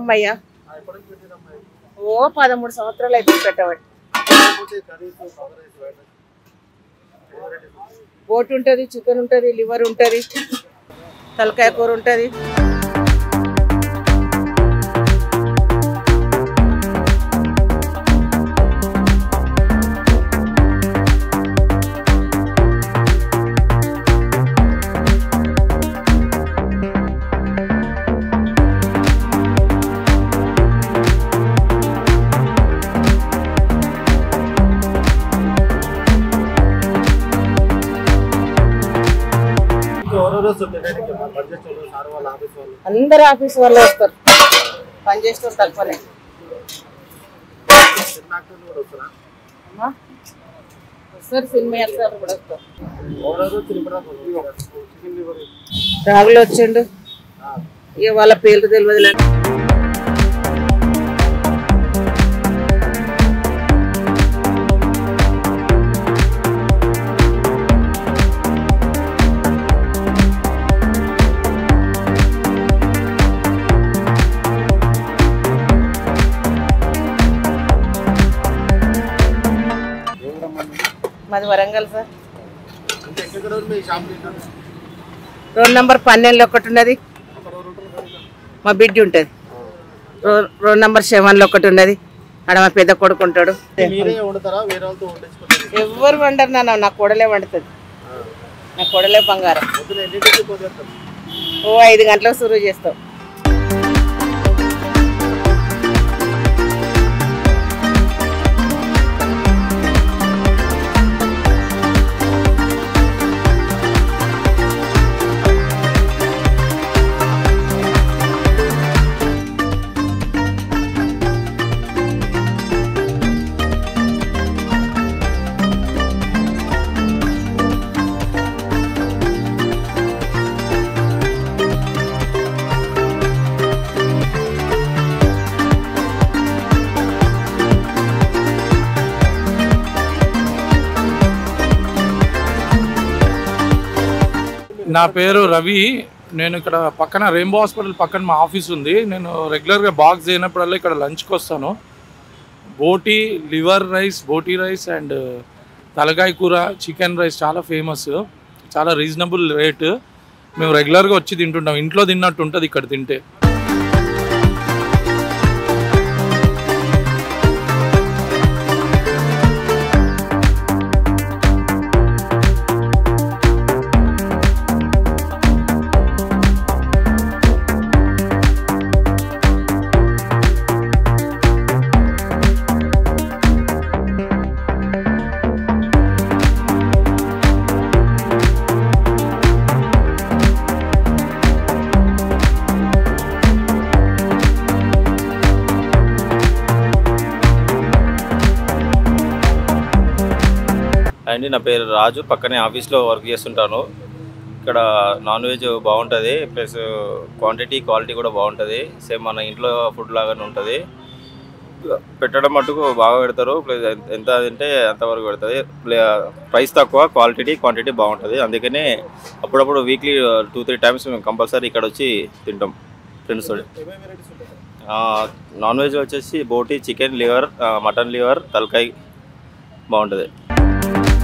అమ్మయ్య ఓ పదమూడు సంవత్సరాలు అయితే పెట్టబట్టి బోట్ ఉంటుంది చికెన్ ఉంటుంది లివర్ ఉంటుంది తలకాయ కూర ఉంటుంది అందరు ఆఫీస్ వాళ్ళు వస్తారు పని చేస్తారు తక్కువనే అమ్మా? వస్తారు సినిమా వేస్తారు కూడా వస్తారు రాగులు వచ్చిండు ఇక వాళ్ళ పేర్లు తెలియదు లేదు మాది వరంగల్ సార్ రోడ్ నంబర్ పన్నెండులో ఒకటి ఉన్నది మా బిడ్డ ఉంటుంది రో- రోడ్ నంబర్ సెవెన్లో ఒకటి ఉన్నది ఆడ మా పెద్ద కొడుకు ఉంటాడు మీరే వండుతారా వేరే వాళ్ళతో వండించుకుంటారు ఎవరు వండరు నాన్న నా కొడలే వండుతుంది నా కొడలే బంగారం పొద్దున ఎన్నింటికి పోతారు ఓ ఐదు గంటలకు సురువు చేస్తాం నా పేరు రవి నేను ఇక్కడ పక్కన రెయిన్బో హాస్పిటల్ పక్కన మా ఆఫీస్ ఉంది నేను రెగ్యులర్గా బాక్స్ చేయనప్పుడల్లా ఇక్కడ లంచ్కి వస్తాను బోటీ లివర్ రైస్ బోటీ రైస్ అండ్ తలకాయ కూర చికెన్ రైస్ చాలా ఫేమస్ చాలా రీజనబుల్ రేట్ మేము రెగ్యులర్గా వచ్చి తింటుంటాం ఇంట్లో తిన్నట్టు ఉంటుంది ఇక్కడ తింటే అండి నా పేరు రాజు పక్కనే ఆఫీస్లో వర్క్ చేస్తుంటాను ఇక్కడ నాన్ వెజ్ బాగుంటుంది ప్లస్ క్వాంటిటీ క్వాలిటీ కూడా బాగుంటుంది సేమ్ మన ఇంట్లో ఫుడ్ లాగానే ఉంటుంది పెట్టడం మటుకు బాగా పెడతారు ప్లస్ ఎంత తింటే అంతవరకు పెడుతుంది ప్రైస్ తక్కువ క్వాలిటీ క్వాంటిటీ బాగుంటుంది అందుకనే అప్పుడప్పుడు వీక్లీ టూ త్రీ టైమ్స్ మేము కంపల్సరీ ఇక్కడ వచ్చి తింటాం ఫ్రెండ్స్ తోటి నాన్ వెజ్ వచ్చేసి బోటీ చికెన్ లివర్ మటన్ లివర్ తలకాయ బాగుంటుంది